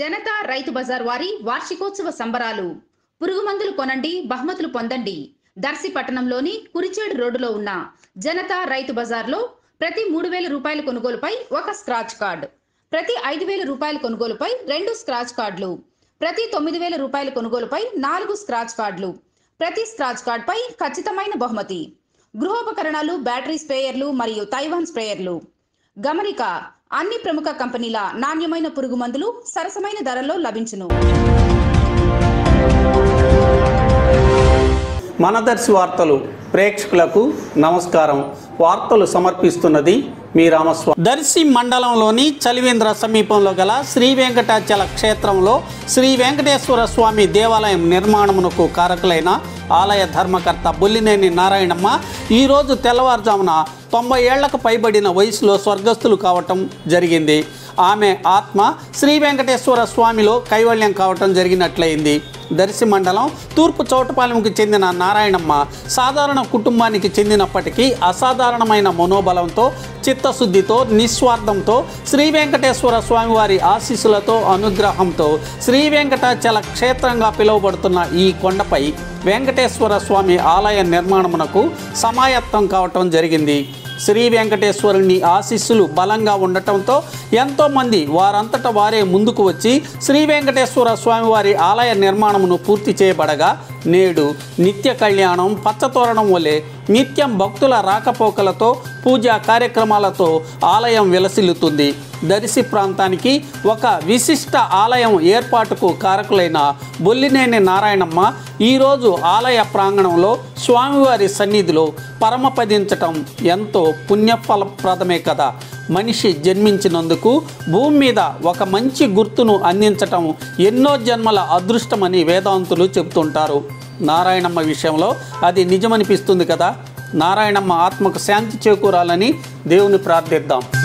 జనతా రైతు బజార్ వారి వార్షికోత్సవ సంబరాలు పురుగు మందులు కొనండి బహుమతులు పొందండి దర్శి పట్టణంలోని కురిచేడు రోడ్డులో ఉన్న జనతా రైతు బజార్లో ప్రతి మూడు వేల రూపాయల కొనుగోలుపై ఒక స్క్రాచ్ కార్డ్ ప్రతి ఐదు వేల రూపాయల కొనుగోలుపై రెండు స్క్రాచ్ కార్డులు ప్రతి తొమ్మిది వేల రూపాయల కొనుగోలుపై నాలుగు స్క్రాచ్ కార్డులు ప్రతి స్క్రాచ్ కార్డ్పై ఖచ్చితమైన బహుమతి గృహోపకరణాలు బ్యాటరీ స్ప్రేయర్లు మరియు తైవాన్ స్ప్రేయర్లు గమనిక అన్ని ప్రముఖ కంపెనీల నాణ్యమైన పురుగు మందులు సరసమైన ధరల్లో లభించును మనదర్శి వార్తలు ప్రేక్షకులకు నమస్కారం వార్తలు సమర్పిస్తున్నది మీ రామస్వామి దర్శి మండలంలోని చలివేంద్ర సమీపంలో గల శ్రీ వెంకటాచల క్షేత్రంలో శ్రీ వెంకటేశ్వర స్వామి దేవాలయం నిర్మాణమునకు కారకులైన ఆలయ ధర్మకర్త బొల్లినేని నారాయణమ్మ ఈరోజు తెల్లవారుజామున తొంభై ఏళ్లకు పైబడిన వయసులో స్వర్గస్థులు కావటం జరిగింది ఆమె ఆత్మ శ్రీ వెంకటేశ్వర స్వామిలో కైవల్యం కావటం జరిగినట్లయింది దర్శి మండలం తూర్పు చౌటపాలెంకు చెందిన నారాయణమ్మ సాధారణ కుటుంబానికి చెందినప్పటికీ అసాధారణమైన మనోబలంతో చిత్తశుద్ధితో నిస్వార్థంతో శ్రీ వెంకటేశ్వర స్వామివారి ఆశీస్సులతో అనుగ్రహంతో శ్రీ వెంకటాచల క్షేత్రంగా పిలువబడుతున్న ఈ కొండపై వెంకటేశ్వర స్వామి ఆలయ నిర్మాణమునకు సమాయత్తం కావటం జరిగింది శ్రీ వెంకటేశ్వరుని ఆశీస్సులు బలంగా ఉండటంతో ఎంతోమంది వారంతట వారే ముందుకు వచ్చి శ్రీ వెంకటేశ్వర స్వామివారి ఆలయ నిర్మాణమును పూర్తి చేయబడగా నేడు నిత్య కళ్యాణం పచ్చతోరణం వలె నిత్యం భక్తుల రాకపోకలతో పూజా కార్యక్రమాలతో ఆలయం విలసిల్లుతుంది దర్శి ప్రాంతానికి ఒక విశిష్ట ఆలయం ఏర్పాటుకు కారకులైన బొల్లినేని నారాయణమ్మ ఈరోజు ఆలయ ప్రాంగణంలో స్వామివారి సన్నిధిలో పరమపదించటం ఎంతో పుణ్యఫలప్రదమే కదా మనిషి జన్మించినందుకు భూమి మీద ఒక మంచి గుర్తును అందించటం ఎన్నో జన్మల అదృష్టమని వేదాంతులు చెబుతుంటారు నారాయణమ్మ విషయంలో అది నిజమనిపిస్తుంది కదా నారాయణమ్మ ఆత్మకు శాంతి చేకూరాలని దేవుని ప్రార్థిద్దాం